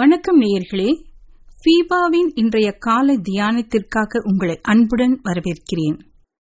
வணக்கம் நேயர்களே ஃபீபாவின் இன்றைய கால தியானத்திற்காக உங்களை அன்புடன் வரவேற்கிறேன்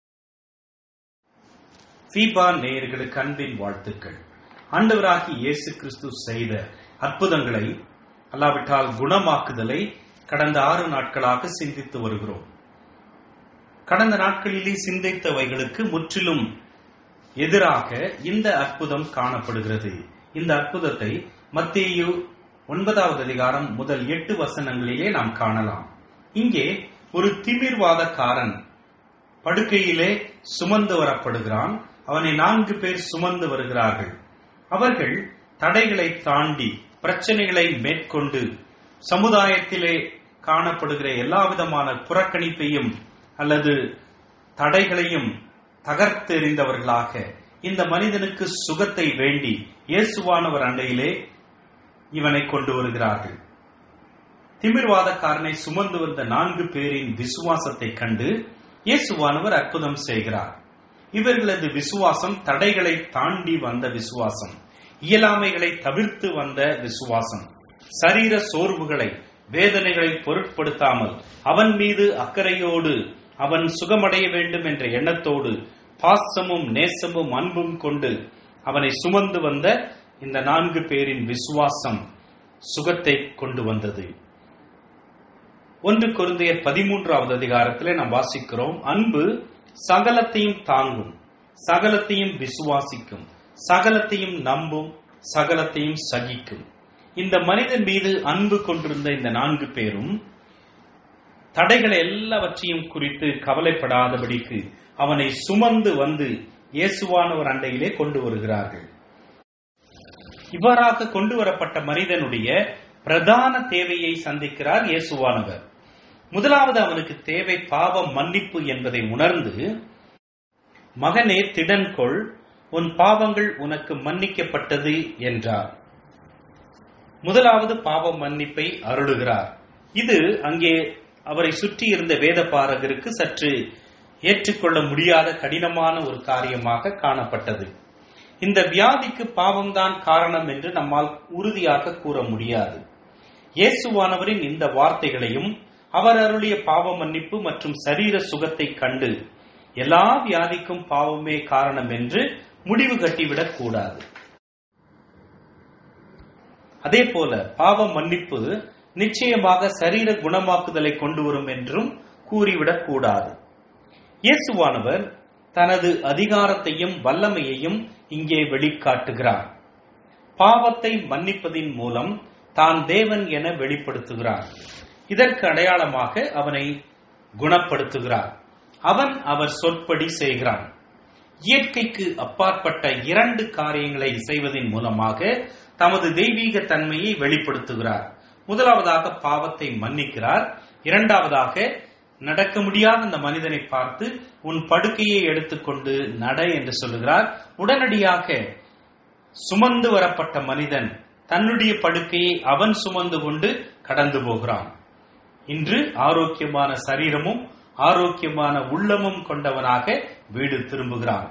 ஃபீபா நேயர்களுக்கு அன்பின் வாழ்த்துக்கள் ஆண்டவராகி இயேசு கிறிஸ்து செய்த அற்புதங்களை அல்லாவிட்டால் குணமாக்குதலை கடந்த ஆறு நாட்களாக சிந்தித்து வருகிறோம் கடந்த நாட்களிலே சிந்தித்தவைகளுக்கு முற்றிலும் எதிராக இந்த அற்புதம் காணப்படுகிறது இந்த அற்புதத்தை மத்தேயு ஒன்பதாவது அதிகாரம் முதல் எட்டு வசனங்களிலே நாம் காணலாம் இங்கே ஒரு திமிர்வாதக்காரன் படுக்கையிலே சுமந்து வரப்படுகிறான் அவனை நான்கு பேர் சுமந்து வருகிறார்கள் அவர்கள் தடைகளை தாண்டி பிரச்சனைகளை மேற்கொண்டு சமுதாயத்திலே காணப்படுகிற எல்லா விதமான புறக்கணிப்பையும் அல்லது தடைகளையும் தகர்த்தெறிந்தவர்களாக இந்த மனிதனுக்கு சுகத்தை வேண்டி இயேசுவானவர் அண்டையிலே இவனை கொண்டு வருகிறார்கள் திமிர்வாதக்காரனை சுமந்து வந்த நான்கு பேரின் விசுவாசத்தை கண்டு இயேசுவானவர் அற்புதம் செய்கிறார் இவர்களது விசுவாசம் தடைகளை தாண்டி வந்த விசுவாசம் இயலாமைகளை தவிர்த்து வந்த விசுவாசம் சரீர சோர்வுகளை வேதனைகளை பொருட்படுத்தாமல் அவன் மீது அக்கறையோடு அவன் சுகமடைய வேண்டும் என்ற எண்ணத்தோடு பாசமும் நேசமும் அன்பும் கொண்டு அவனை சுமந்து வந்த இந்த நான்கு பேரின் விசுவாசம் சுகத்தை கொண்டு வந்தது ஒன்று குருந்தையர் பதிமூன்றாவது அதிகாரத்திலே நாம் வாசிக்கிறோம் அன்பு சகலத்தையும் தாங்கும் சகலத்தையும் விசுவாசிக்கும் சகலத்தையும் நம்பும் சகலத்தையும் சகிக்கும் இந்த மனிதன் மீது அன்பு கொண்டிருந்த இந்த நான்கு பேரும் தடைகளை எல்லாவற்றையும் குறித்து கவலைப்படாதபடிக்கு அவனை சுமந்து வந்து இயேசுவானவர் அண்டையிலே கொண்டு வருகிறார்கள் இவ்வாறாக கொண்டு வரப்பட்ட மனிதனுடைய பிரதான தேவையை சந்திக்கிறார் இயேசுவானவர் முதலாவது அவனுக்கு தேவை பாவ மன்னிப்பு என்பதை உணர்ந்து மகனே திடன்கொள் உன் பாவங்கள் உனக்கு மன்னிக்கப்பட்டது என்றார் முதலாவது பாவ மன்னிப்பை அருளுகிறார் இது அங்கே அவரை சுற்றி இருந்த வேத பாரகருக்கு சற்று ஏற்றுக்கொள்ள முடியாத கடினமான ஒரு காரியமாக காணப்பட்டது இந்த வியாதிக்கு பாவம்தான் காரணம் என்று நம்மால் உறுதியாக கூற முடியாது இயேசுவானவரின் இந்த வார்த்தைகளையும் அவர் அருளிய பாவ மன்னிப்பு மற்றும் சரீர சுகத்தை கண்டு எல்லா வியாதிக்கும் பாவமே காரணம் என்று முடிவு கட்டிவிடக் கூடாது அதே போல பாவ மன்னிப்பு நிச்சயமாக சரீர குணமாக்குதலை கொண்டு வரும் என்றும் கூறிவிடக் கூடாது இயேசுவானவர் தனது அதிகாரத்தையும் வல்லமையையும் இங்கே வெளிக்காட்டுகிறார் பாவத்தை மன்னிப்பதின் மூலம் தான் தேவன் என வெளிப்படுத்துகிறார் இதற்கு அடையாளமாக அவனை குணப்படுத்துகிறார் அவன் அவர் சொற்படி செய்கிறான் இயற்கைக்கு அப்பாற்பட்ட இரண்டு காரியங்களை செய்வதன் மூலமாக தமது தெய்வீக தன்மையை வெளிப்படுத்துகிறார் முதலாவதாக பாவத்தை மன்னிக்கிறார் இரண்டாவதாக நடக்க முடியாத அந்த மனிதனை பார்த்து உன் படுக்கையை எடுத்துக்கொண்டு நட என்று சொல்லுகிறார் உடனடியாக சுமந்து வரப்பட்ட மனிதன் தன்னுடைய படுக்கையை அவன் சுமந்து கொண்டு கடந்து போகிறான் இன்று ஆரோக்கியமான சரீரமும் ஆரோக்கியமான உள்ளமும் கொண்டவனாக வீடு திரும்புகிறான்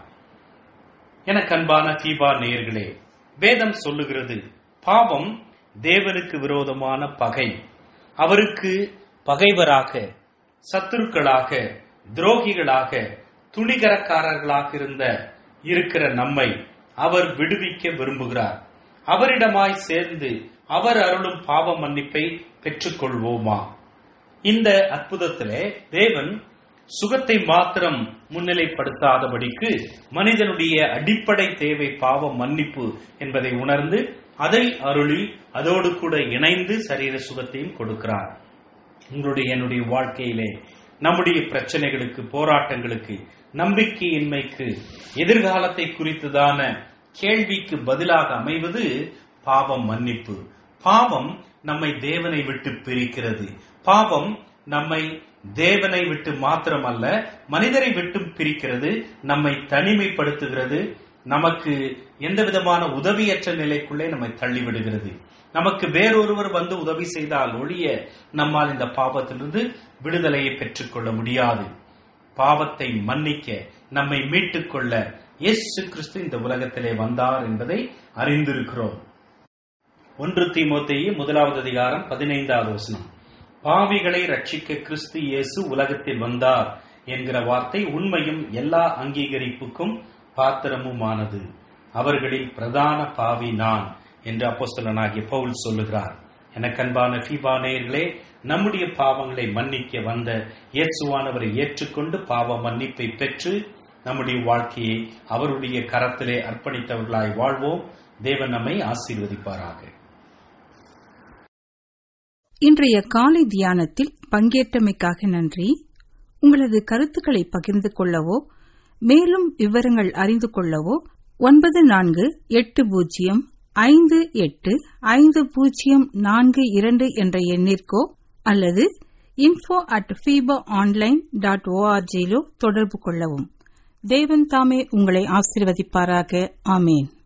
எனக்கு அன்பான தீபா நேயர்களே வேதம் சொல்லுகிறது பாவம் தேவனுக்கு விரோதமான பகை அவருக்கு பகைவராக சத்துருக்களாக துரோகிகளாக துணிகரக்காரர்களாக இருந்த இருக்கிற நம்மை அவர் விடுவிக்க விரும்புகிறார் அவரிடமாய் சேர்ந்து அவர் அருளும் பாவ மன்னிப்பை பெற்றுக்கொள்வோமா இந்த அற்புதத்திலே தேவன் சுகத்தை மாத்திரம் முன்னிலைப்படுத்தாதபடிக்கு மனிதனுடைய அடிப்படை தேவை பாவ மன்னிப்பு என்பதை உணர்ந்து அதை அருளி அதோடு கூட இணைந்து சரீர சுகத்தையும் கொடுக்கிறார் உங்களுடைய என்னுடைய வாழ்க்கையிலே நம்முடைய பிரச்சனைகளுக்கு போராட்டங்களுக்கு நம்பிக்கையின்மைக்கு எதிர்காலத்தை குறித்ததான கேள்விக்கு பதிலாக அமைவது பாவம் மன்னிப்பு பாவம் நம்மை தேவனை விட்டு பிரிக்கிறது பாவம் நம்மை தேவனை விட்டு மாத்திரமல்ல மனிதரை விட்டு பிரிக்கிறது நம்மை தனிமைப்படுத்துகிறது நமக்கு எந்த விதமான உதவியற்ற நிலைக்குள்ளே நம்மை தள்ளிவிடுகிறது நமக்கு வேறொருவர் வந்து உதவி செய்தால் ஒழிய நம்மால் இந்த பாவத்திலிருந்து விடுதலையை பெற்றுக்கொள்ள முடியாது பாவத்தை மன்னிக்க நம்மை மீட்டுக் கொள்ள இயேசு கிறிஸ்து இந்த உலகத்திலே வந்தார் என்பதை அறிந்திருக்கிறோம் ஒன்று தீமோத்தேயு முதலாவது அதிகாரம் பதினைந்தாவது வசனம் பாவிகளை ரட்சிக்க கிறிஸ்து இயேசு உலகத்தில் வந்தார் என்கிற வார்த்தை உண்மையும் எல்லா அங்கீகரிப்புக்கும் பாத்திரமுமானது அவர்களில் பிரதான பாவி நான் என்று அப்போஸ்தலனாகிய பவுல் சொல்லுகிறார் எனக்கன்பான ஃபீபா நேயர்களே நம்முடைய பாவங்களை மன்னிக்க வந்த இயேசுவானவரை ஏற்றுக்கொண்டு பாவ மன்னிப்பை பெற்று நம்முடைய வாழ்க்கையை அவருடைய கரத்திலே அர்ப்பணித்தவர்களாய் வாழ்வோம் தேவன் நம்மை ஆசீர்வதிப்பாராக இன்றைய காலை தியானத்தில் பங்கேற்றமைக்காக நன்றி உங்களது கருத்துக்களை பகிர்ந்து கொள்ளவோ மேலும் விவரங்கள் அறிந்து கொள்ளவோ ஒன்பது நான்கு எட்டு பூஜ்ஜியம் ஐந்து எட்டு ஐந்து பூஜ்ஜியம் நான்கு இரண்டு என்ற எண்ணிற்கோ அல்லது info at FIFA online dot ஓஆர்ஜியிலோ தொடர்பு கொள்ளவும் தேவன் தாமே உங்களை ஆசீர்வதிப்பாராக ஆமேன்